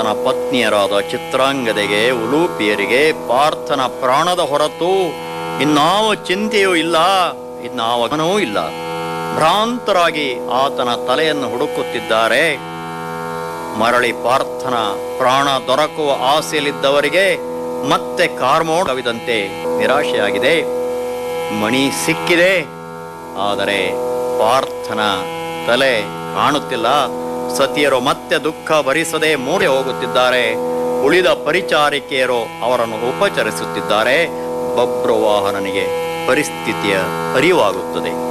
ಆತನ ಪತ್ನಿಯರಾದ ಚಿತ್ರಾಂಗದೆಗೆ ಉಲೂಪಿಯರಿಗೆ ಪಾರ್ಥನ ಪ್ರಾಣದ ಹೊರತು ಇನ್ನಾವ ಚಿಂತೆಯೂ ಇಲ್ಲ ಇನ್ನಾವ ಗಮನವೂ ಇಲ್ಲ ಭ್ರಾಂತರಾಗಿ ಆತನ ತಲೆಯನ್ನು ಹುಡುಕುತ್ತಿದ್ದಾರೆ ಮರಳಿ ಪಾರ್ಥನ ಪ್ರಾಣ ದೊರಕುವ ಆಸೆಯಲ್ಲಿದ್ದವರಿಗೆ ಮತ್ತೆ ಕಾರ್ಮೋಡ ಕವಿದಂತೆ ನಿರಾಶೆಯಾಗಿದೆ ಮಣಿ ಸಿಕ್ಕಿದೆ ಆದರೆ ಪಾರ್ಥನ ತಲೆ ಕಾಣುತ್ತಿಲ್ಲ ಸತಿಯರು ಮತ್ತೆ ದುಃಖ ಭರಿಸದೆ ಮೂಡೆ ಹೋಗುತ್ತಿದ್ದಾರೆ ಉಳಿದ ಪರಿಚಾರಿಕೆಯರು ಅವರನ್ನು ಉಪಚರಿಸುತ್ತಿದ್ದಾರೆ ಬಬ್ರುವಾಹನನಿಗೆ ಪರಿಸ್ಥಿತಿಯ ಅರಿವಾಗುತ್ತದೆ